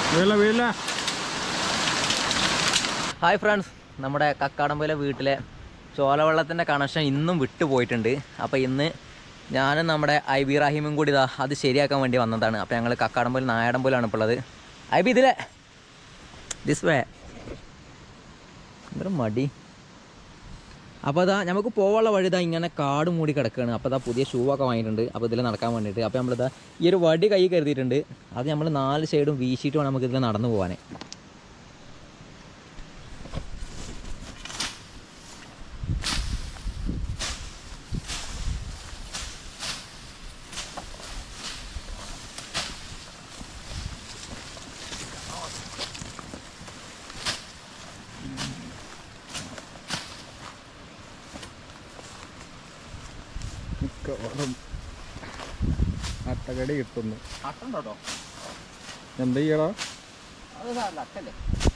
വീഴല വീഴല hi friends നമ്മുടെ കക്കാടമ്പയിലെ വീട്ടിലെ ചോലവെള്ളത്തിൻ്റെ connection ഇന്നും വിട്ടുപോയിട്ടുണ്ട് അപ്പോൾ ഇന്ന് ഞാനും നമ്മുടെ ഐ ബി റാഹിമും കൂടി ഇതാ അത് ശരിയാക്കാൻ വേണ്ടി വന്നതാണ് അപ്പോൾ ഞങ്ങൾ കക്കാടമ്പയിൽ നായടമ്പയിലാണ് ഇപ്പോൾ ഉള്ളത് ഐ ബി ഇതിലെ ദിസ് വേ എന്തൊരു മടി അപ്പോൾ അതാ നമുക്ക് പോവാനുള്ള വഴി ഇതാ ഇങ്ങനെ കാട് മൂടി കിടക്കുകയാണ് അപ്പോൾ അതാ പുതിയ ഷൂ ഒക്കെ വാങ്ങിയിട്ടുണ്ട് അപ്പോൾ ഇതിൽ നടക്കാൻ വേണ്ടിയിട്ട് അപ്പോൾ നമ്മളിതാ ഈ ഒരു വടി കൈ കരുതിയിട്ടുണ്ട് അത് നമ്മൾ നാല് സൈഡും വീശിയിട്ട് വേണം നമുക്ക് ഇതിൽ നടന്നു പോകാൻ മിക്കവാറും അട്ടകടി കിട്ടുന്നു അട്ടുണ്ടോ എന്താ ചെയ്യടാ അത് സാരമില്ല, അക്കല്ലേ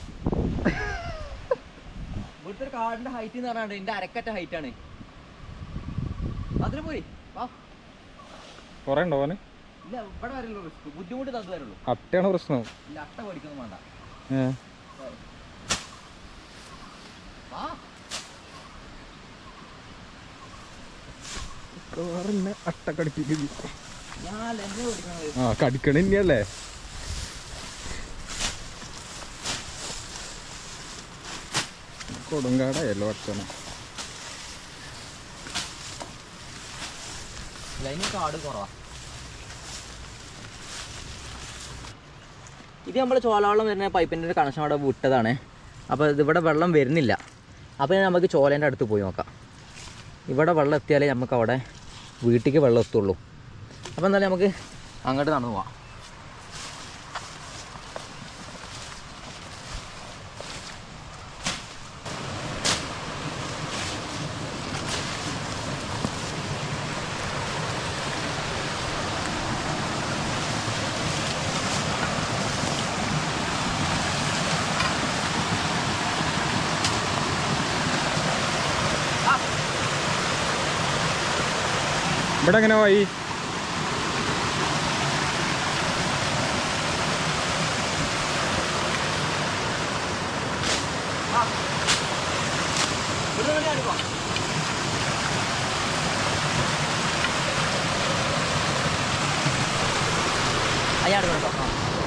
ഇവിടുത്തെ ഒരു കാടിന്റെ ഹൈറ്റ് എന്ന് പറഞ്ഞാൽ എന്റെ അരക്കറ്റ ഹൈറ്റ് ആണ് അതിന് പോയി വാ കുറേ ഉണ്ടോ അവന് ഇല്ല ഇവിടെ വരല്ലോ റിസ്ക് ബുദ്ധിമുട്ട് തന്നു വരുള്ളൂ അട്ടയാണ് പ്രശ്നം ഇല്ല അട്ട പഠിക്കൊന്നും വേണ്ട ഏ വാ മിക്കവാറും എന്നെ അട്ട കടിപ്പിക്കുന്നു ഞാൻ എന്നെ പഠിക്കണത് ആ കടിക്കണ തന്നെയല്ലേ കൊടുങ്കാടായല്ലോ അച്ഛനെ ഇല്ല ഇനി കാട് കുറവാ ഇത് നമ്മൾ ചോലവെള്ളം വരുന്ന പൈപ്പിൻ്റെ ഒരു കണക്ഷൻ അവിടെ വിട്ടതാണ് അപ്പോൾ ഇതിവിടെ വെള്ളം വരുന്നില്ല അപ്പോൾ ഇനി നമുക്ക് ചോലേൻ്റെ അടുത്ത് പോയി നോക്കാം ഇവിടെ വെള്ളം എത്തിയാലേ നമുക്ക് അവിടെ വീട്ടിലേക്ക് വെള്ളം എത്തുള്ളൂ അപ്പോൾ എന്തായാലും നമുക്ക് അങ്ങോട്ട് നടന്നു പോവാം ഇവിടെ എങ്ങനെ പോയി അയാൾ കേട്ടോ ആ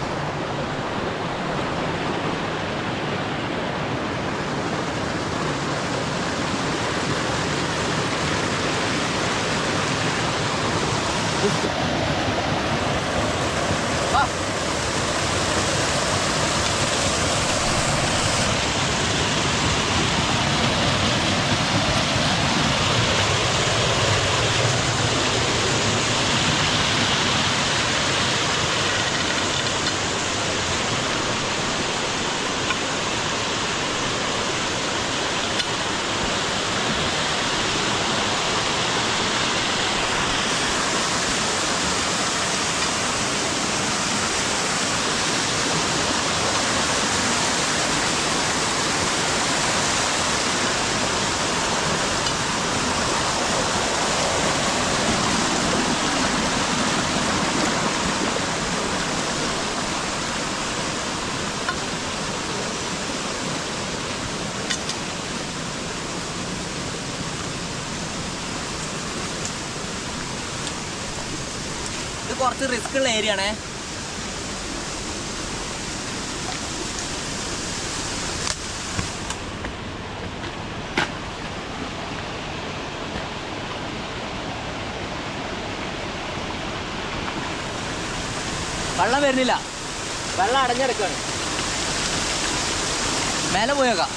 വാ. ഇത് കുറച്ച് റിസ്ക് ഉള്ള ഏരിയ ആണേ വെള്ളം വരുന്നില്ല വെള്ളം അടഞ്ഞെടുക്കാണ് മേലെ പോയേക്കാം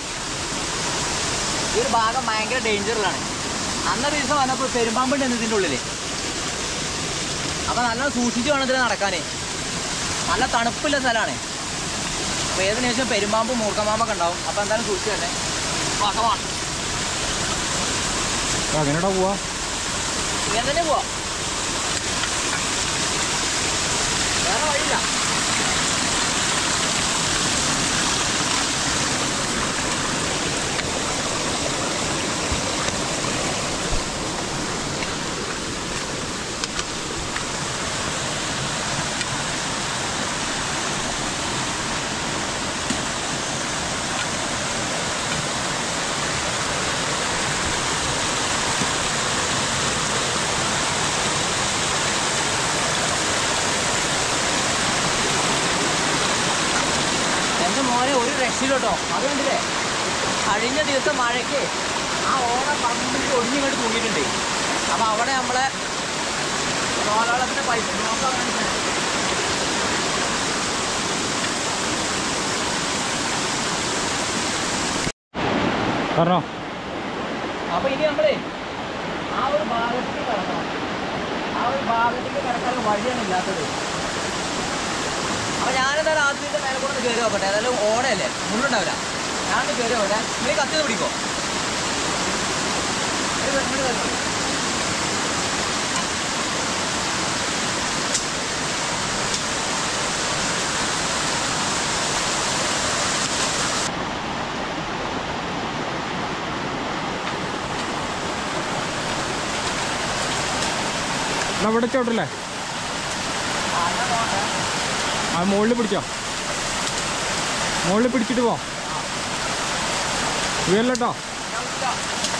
ഈ ഒരു ഭാഗം ഭയങ്കര ഡേഞ്ചറിലാണ് അന്നത്തെ ദിവസം വന്നപ്പോൾ പെരുമ്പാമ്പുണ്ട് എന്നതിൻ്റെ ഉള്ളില് അപ്പൊ നല്ല സൂക്ഷിച്ച് വേണം ഇതിൽ നടക്കാനേ നല്ല തണുപ്പുള്ള സ്ഥലമാണ് അപ്പൊ ഏതിനു ശേഷം പെരുമ്പാമ്പ് മൂർക്കമാമ്പൊക്കെ ഉണ്ടാവും അപ്പൊ എന്തായാലും സൂക്ഷിച്ച് തന്നെ വകവാണ് അങ്ങനെടാ പോവാ ഇങ്ങനെ തന്നെ പോവാം വേറെ വഴിയില്ല മോനെ ഒരു രക്ഷയില്ല കേട്ടോ അത് കണ്ടില്ലേ കഴിഞ്ഞ ദിവസം മഴയ്ക്ക് ആ ഓട കമ്പിട്ട് ഒടിഞ്ഞിങ്ങോട്ട് തൂങ്ങിയിട്ടുണ്ട് അപ്പൊ അവിടെ നമ്മളെ സോളവെള്ളത്തിന്റെ പൈപ്പ് നോക്കാൻ വേണ്ടി പറഞ്ഞോ അപ്പൊ ഇനി നമ്മള് ആ ഒരു ഭാഗത്തേക്ക് കിടക്കണം ആ ഒരു ഭാഗത്തേക്ക് കിടക്കാൻ വഴിയാണ് ഇല്ലാത്തത് അപ്പൊ ഞാനെന്തായാലും ആദ്യത്തെ മേലെ കൂടെ കയറി നോക്കട്ടെ ഏതായാലും ഓടയല്ലേ മുള്ളുണ്ടാവില്ല ഞാനൊന്ന് കയറി നോക്കട്ടെ നീ കത്തി പിടിക്കോ ഒരു മിനിറ്റ് ഇങ്ങോട്ട് കയറി വാ. എന്നാ ഇവിടെ ചോട്ടല്ലേ ആ, എന്നാ പോകട്ടെ. ആ മുകളിൽ പിടിച്ചോ മുകളിൽ പിടിച്ചിട്ട് പോ വീഴല്ലോ ഞാൻ വിളിക്കാം.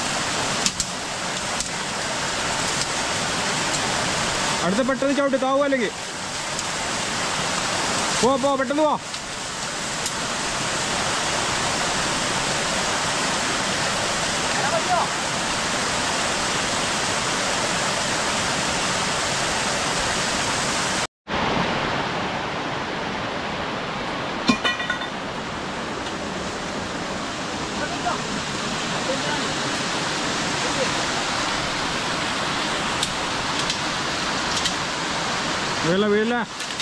അടുത്ത പെട്ടെന്ന് ചവിട്ട് താവോ അല്ലെങ്കിൽ പോ പോ പെട്ടെന്ന് പോ എടാ, പറ്റുമോ? വീഴല വീഴല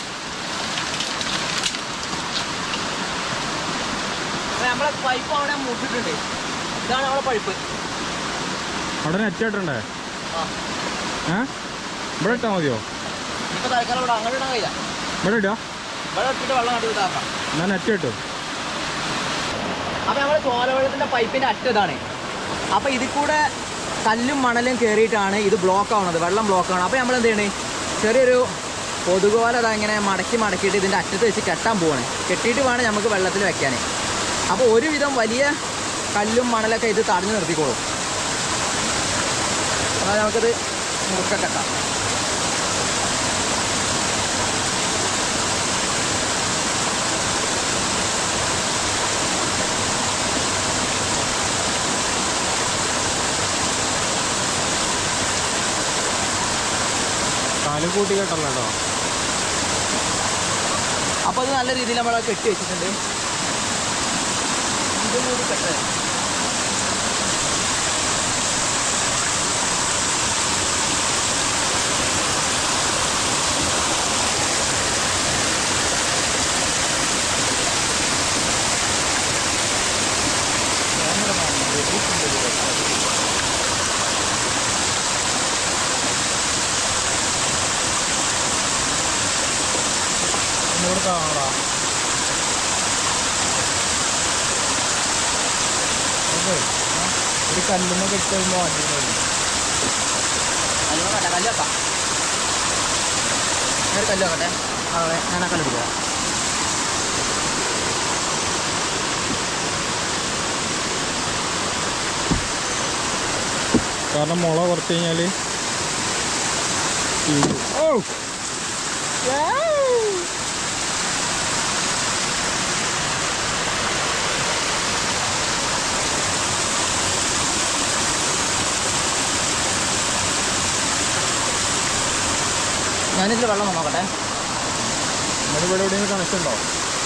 അപ്പൊ നമ്മളെ പൈപ്പ് അവിടെ മുട്ടിട്ടുണ്ട് ഇതാണ് നമ്മളെ പൈപ്പ് അവിടെ നെറ്റ് ഇട്ടണ്ടേ ആ ഏ ഇവിടെ ഇട്ടാ മതിയോ ഇപ്പൊ തൽക്കാലം ഇവിടെ അങ്ങോട്ട് ഇടാൻ കഴിയില്ല ഇവിടെ ഇടാ ഇവിടെ ഇട്ടിട്ട് വെള്ളം കണ്ടു ഇതാക്കാം എന്നാ നെറ്റ് ഇട്ടു അപ്പൊ നമ്മളെ ചോലവെള്ളത്തിന്റെ പൈപ്പിന്റെ അറ്റം ഇതാണ് അപ്പൊ ഇതിൽ കൂടെ കല്ലും മണലും കയറിയിട്ടാണ് ഇത് ബ്ലോക്ക് ആവുന്നത് വെള്ളം ബ്ലോക്ക് ആണ് അപ്പൊ നമ്മൾ എന്ത് ചെയ്യണേ ചെറിയൊരു കൊതുകുപോലെ അതാ ഇങ്ങനെ മടക്കി മടക്കിയിട്ട് ഇതിന്റെ അറ്റത്ത് വെച്ച് കെട്ടാൻ പോവാണ് കെട്ടിയിട്ട് വേണം നമുക്ക് വെള്ളത്തിൽ വെക്കാൻ അപ്പോൾ ഒരുവിധം വലിയ കല്ലും മണലൊക്കെ ഇത് തടഞ്ഞു നിർത്തിക്കോളും എന്നാൽ നമുക്കിത് മുറുക്ക കെട്ടാം കാല് കൂട്ടി കേട്ടല്ലോ കേട്ടോ അപ്പോൾ അത് നല്ല രീതിയിൽ നമ്മൾ കെട്ടി വെച്ചിട്ടുണ്ട് ഇതും കൂടി കെട്ടേ ഒന്നുകൂടെ താണോടാ ഒരു കല്ലുമ്മ കെട്ടുമ്പോൾ കല്ല് വെക്കട്ടെ കല്ല് വെക്കാം ഞാൻ ഒരു കല്ല് വെക്കട്ടെ അതെ ഞാൻ ആ കല്ലെടുക്കുക കാരണം മുള കുറച്ച് കഴിഞ്ഞാൽ ഓ ഞാനിതിൽ വെള്ളം നോക്കട്ടെ ഇവിടെ ഇവിടെ എവിടെയെങ്കിലും കണക്ഷൻ ഉണ്ടോ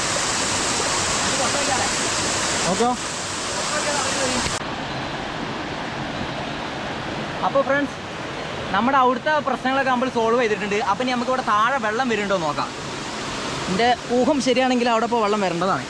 നോക്കാം അപ്പോൾ ഫ്രണ്ട്സ് നമ്മുടെ അവിടുത്തെ പ്രശ്നങ്ങളൊക്കെ നമ്മൾ സോൾവ് ചെയ്തിട്ടുണ്ട് അപ്പം ഇനി നമുക്ക് ഇവിടെ താഴെ വെള്ളം വരുന്നുണ്ടോ എന്ന് നോക്കാം എൻ്റെ ഊഹം ശരിയാണെങ്കിൽ അവിടെ ഇപ്പോൾ വെള്ളം വരേണ്ടതാണ്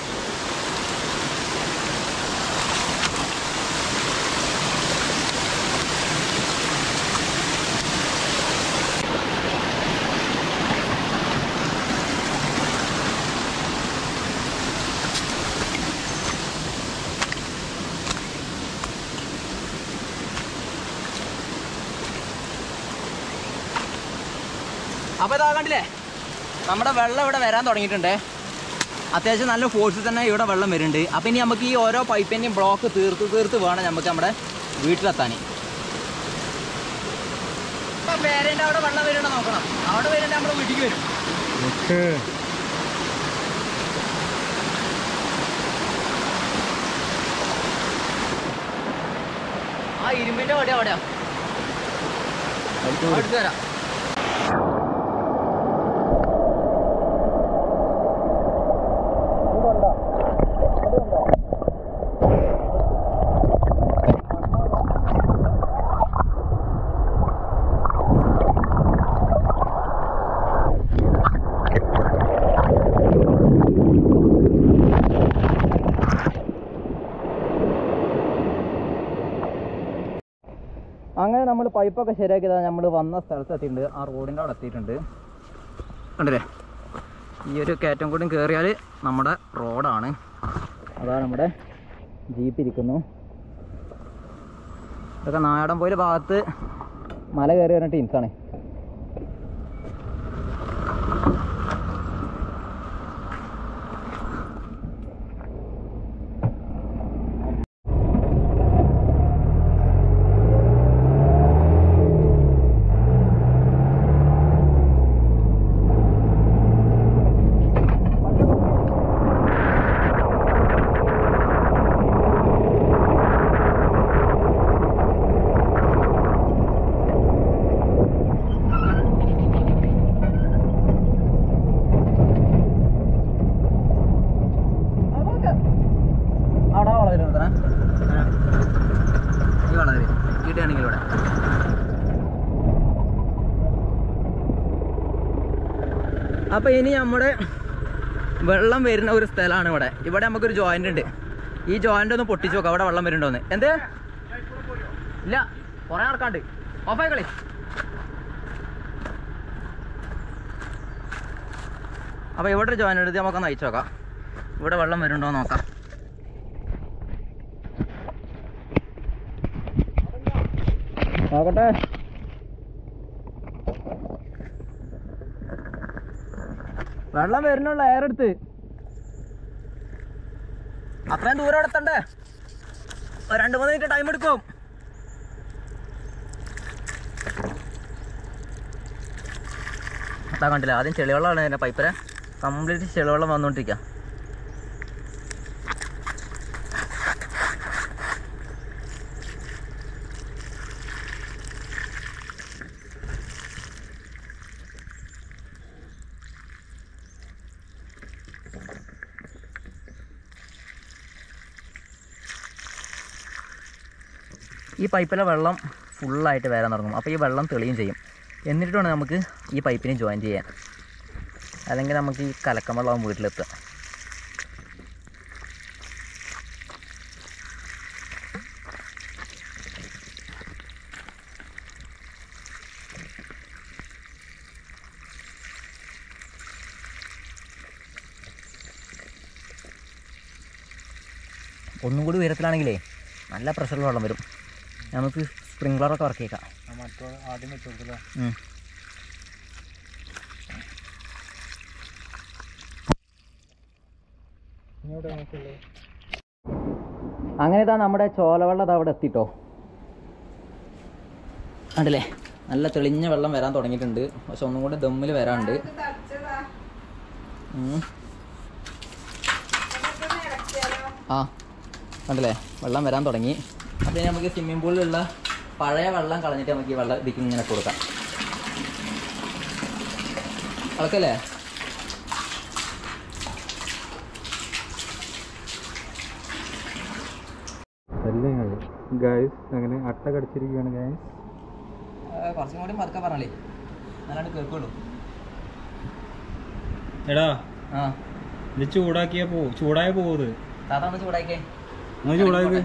അപ്പോൾ ഇതാ കണ്ടില്ലേ നമ്മുടെ വെള്ളം ഇവിടെ വരാൻ തുടങ്ങിയിട്ടുണ്ട് അത്യാവശ്യം നല്ല ഫോഴ്സിൽ തന്നെ ഇവിടെ വെള്ളം വരുന്നുണ്ട് അപ്പം ഇനി നമുക്ക് ഈ ഓരോ പൈപ്പിൻ്റെയും ബ്ലോക്ക് തീർത്ത് തീർത്ത് വേണം നമുക്ക് നമ്മുടെ വീട്ടിലെത്താൻ ഇപ്പം പേരേൻ്റെ അവിടെ വെള്ളം വരുന്നുണ്ടോ നോക്കണം അവിടെ വരുന്നുണ്ട് നമ്മുടെ വീട്ടിലേക്ക് വരും നിക്ക് കമ്പിന്റെ അവിടെ അവിടെയാ അടുത്ത് വരാം അങ്ങനെ നമ്മൾ പൈപ്പൊക്കെ ശരിയാക്കിയതാ നമ്മൾ വന്ന സ്ഥലത്ത് എത്തിയിട്ടുണ്ട് ആ റോഡിൻ്റെ അവിടെ എത്തിയിട്ടുണ്ട് കണ്ടില്ലേ ഈ ഒരു കയറ്റം കൂടി കയറിയാൽ നമ്മുടെ റോഡാണ് അതാ നമ്മുടെ ജീപ്പ് ഇരിക്കുന്നു ഇതൊക്കെ നാടൻപോയിലെ ഭാഗത്ത് മല കയറി വരുന്ന ടീംസാണ് അവിടെ വള വരുന്നത് ഈ വള വരും കിട്ടുകയാണെങ്കിൽ ഇവിടെ അപ്പോൾ ഇനി നമ്മുടെ വെള്ളം വരുന്ന ഒരു സ്ഥലമാണ് ഇവിടെ ഇവിടെ നമുക്കൊരു ജോയിന്റ് ഉണ്ട് ഈ ജോയിന്റ് ഒന്ന് പൊട്ടിച്ച് നോക്കാം അവിടെ വെള്ളം വരുന്നുണ്ടോന്ന് എന്ത് ഇല്ല കുറേ നടക്കാണ്ട് ഓഫായി കളി അപ്പോൾ ഇവിടെ ഒരു ജോയിന്റ് എടുത്ത് നമുക്കൊന്ന് അയച്ചു നോക്കാം ഇവിടെ വെള്ളം വരുന്നുണ്ടോ എന്ന് നോക്കാം നോക്കട്ടെ വെള്ളം വരുന്നുള്ള എയർ എടുത്ത് അത്രയും ദൂരം എടുത്തണ്ടേ ഒരു രണ്ട് മൂന്ന് മിനിറ്റ് ടൈം എടുക്കും അതാ കണ്ടില്ല ആദ്യം ചെളിവെള്ളമാണ് എൻ്റെ പൈപ്പിലെ കംപ്ലീറ്റ് ചെളിവെള്ളം വന്നുകൊണ്ടിരിക്കുക ഈ പൈപ്പിലെ വെള്ളം ഫുള്ളായിട്ട് വരാൻ തുടങ്ങും അപ്പോൾ ഈ വെള്ളം തെളിയും ചെയ്യും എന്നിട്ട് വേണം നമുക്ക് ഈ പൈപ്പിനെ ജോയിൻ ചെയ്യാൻ അല്ലെങ്കിൽ നമുക്ക് ഈ കലക്കം വെള്ളമാകും വീട്ടിലെത്തുക ഒന്നും കൂടി ഉയരത്തിലാണെങ്കിലേ നല്ല പ്രഷറിൽ വെള്ളം വരും നമുക്ക് സ്പ്രിങ്ക്ലറൊക്കെ വർക്ക് ചെയ്ക്കാം മറ്റോ ആദ്യം വെച്ച് കൊടുക്കില്ല ഉം. ഇങ്ങോട്ട് നോക്കുള്ളൂ അങ്ങനെ ഇതാ നമ്മുടെ ചോലവെള്ളം അത് അവിടെ എത്തിട്ടോ കണ്ടില്ലേ നല്ല തെളിഞ്ഞ വെള്ളം വരാൻ തുടങ്ങിയിട്ടുണ്ട് പക്ഷെ ഒന്നും കൂടി ദമ്മിൽ വരാനുണ്ട് ഉം. ആ കണ്ടില്ലേ വെള്ളം വരാൻ തുടങ്ങി അപ്പം ഇനി നമുക്ക് സ്വിമ്മിംഗ് പൂളിലുള്ള പഴയ വെള്ളം കളഞ്ഞിട്ട് നമുക്ക് ഈ വെള്ളം ഇതിക്ക് ഇങ്ങനെ കൊടുക്കാം കളക്കല്ലേ എല്ലാം ഗായ്സ് അങ്ങനെ അട്ട കടിച്ചിരിക്കുകയാണ് ഗായ്സ് കുറച്ചും കൂടി പതുക്കെ പറഞ്ഞല്ലേ നല്ലാണ്ട് കേൾക്കുള്ളൂ എടാ ആ ഇത് ചൂടാക്കിയാ പോ ചൂടായ പോത് താത്ത ഒന്ന് ചൂടാക്കിയേ ഒന്ന് ചൂടാക്കി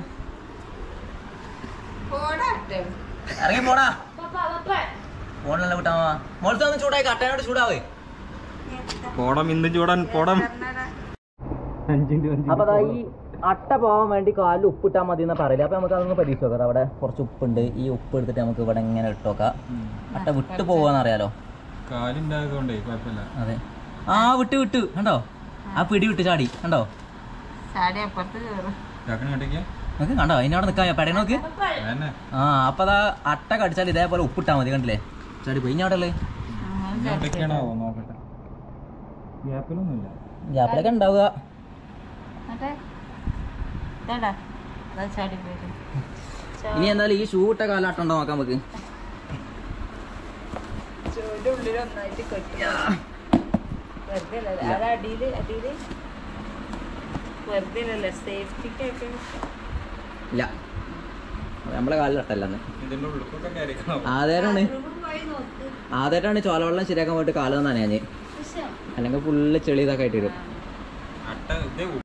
ഇറങ്ങി പോടാ ഫോണിലല്ല വിട്ടാ മോളത്തെ ഒന്ന് ചൂടായി കട്ടനോട് ചൂടാവേ പോടം ഇന്ന് ചൂടാൻ പോടം അഞ്ചിന്റെ അപ്പൊ അതാ ഈ അട്ട പോകാൻ വേണ്ടി കാലിൽ ഉപ്പിട്ടാൽ മതി എന്ന് പറയില്ല അപ്പൊ നമുക്ക് അതൊന്ന് പരീക്ഷിച്ച് നോക്കാം അവിടെ കുറച്ച് ഉപ്പുണ്ട് ഈ ഉപ്പ് എടുത്തിട്ട് നമുക്ക് ഇവിടെ ഇങ്ങനെ ഇട്ട് നോക്കാം അട്ട വിട്ട് പോവാന്ന് അറിയാലോ കാലുണ്ടായതുകൊണ്ടേ കുഴപ്പമില്ല അതെ ആ വിട്ട് വിട്ട് കണ്ടോ ആ പിടി വിട്ട് ചാടി കണ്ടോ ചാടി അപ്പുറത്ത് കയറും ചാക്കണ കേട്ടേക്ക് നോക്ക് കണ്ടോ അതിനവിടെ നിൽക്കാൻ പെട നോക്ക് അതന്നെ ആ അപ്പൊ അതാ അട്ട കടിച്ചാൽ ഇതേപോലെ ഉപ്പിട്ടാ മതി കണ്ടില്ലേ ചാടി പോയി ഇനി അവിടെ ഉള്ളത് എന്തൊക്കെയാണോ നോക്കട്ടെ ഗ്യാപ്പിലൊന്നുമില്ല ഗ്യാപ്പിലൊക്കെ ഉണ്ടാവുക എന്നിട്ട് ഇതാടാ അതാ ചാടി പോയത് ഇനി എന്തായാലും ഈ ഷൂ ഇട്ട കാലാട്ടുണ്ടോ നോക്കാം നമുക്ക് ചോന്റെ ഉള്ളിൽ ഒന്നായിട്ട് കെട്ടി വെറുതെ അല്ല അത് അടിയില് അടിയില് വെറുതെ അല്ലല്ലോ സേഫ്റ്റിക്കൊക്കെ ഇല്ല നമ്മളെ കാലിലട്ടല്ലെന്ന് ഇതിന്റെ ഉള്ളിലൊക്കെ കയറിക്കണം ആദ്യമായിട്ടാണ് പോയി നോക്ക് ആദ്യമായിട്ടാണ് ചോലവെള്ളം ശരിയാക്കാൻ പോയിട്ട് കാലം നനയാഞ്ഞ് അല്ലെങ്കിൽ ഫുള്ള് ചെളി ഇതൊക്കെ ആയിട്ട് വരും അട്ട ഇത്